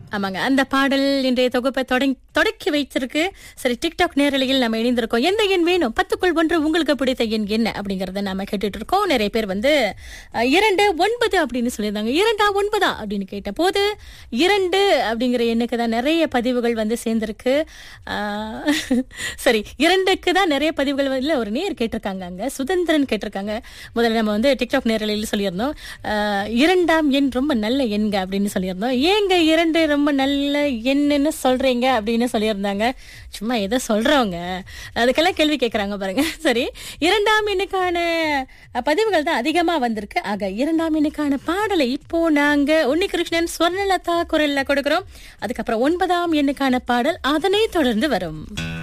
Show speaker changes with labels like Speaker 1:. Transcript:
Speaker 1: ஆமாங்க அந்த பாடல் இன்றைய தொகுப்பை தொடங்கி தொடக்கி வைத்திருக்கு சரி டிக்டாக் நேரலையில் நம்ம இணைந்திருக்கோம் எந்த எண் வேணும் பத்துக்குள் ஒன்று உங்களுக்கு பிடித்த எண் என்ன அப்படிங்கறத நாம கேட்டுட்டு இருக்கோம் நிறைய பேர் வந்து அஹ், இரண்டு ஒன்பது அப்படின்னு சொல்லியிருந்தாங்க இரண்டா ஒன்பதா அப்படின்னு கேட்ட போது இரண்டு அப்படிங்கிற எண்ணுக்கு தான் நிறைய பதிவுகள் வந்து சேர்ந்திருக்கு அஹ், சரி இரண்டுக்கு தான் நிறைய பதிவுகள் வந்து- இல்ல ஒரு நேர் கேட்டிருக்காங்க அங்க சுதந்திரன் கேட்டிருக்காங்க முதல்ல நம்ம வந்து டிக்டாக் நேரலையில் சொல்லியிருந்தோம் அஹ், இரண்டாம் எண் ரொம்ப நல்ல எண்க அப்படின்னு சொல்லியிருந்தோம் ஏங்க இரண்டு ரொம்ப நல்ல எண்ணுன்னு சொல்றீங்க அப்படின்னு சொல்லியிருந்தாங்க சும்மா ஏதோ சொல்றவங்க அதுக்கெல்லாம் கேள்வி கேட்கறாங்க பாருங்க சரி இரண்டாம் எண்ணுக்கான அஹ், பதிவுகள் தான் அதிகமா வந்திருக்கு ஆக இரண்டாம் எண்ணுக்கான பாடலை இப்போ நாங்க உன்னிகிருஷ்ணன் ஸ்வர்ணலதா குரல்ல கொடுக்கிறோம் அதுக்கப்புறம் ஒன்பதாம் எண்ணுக்கான பாடல் அதனை தொடர்ந்து வரும்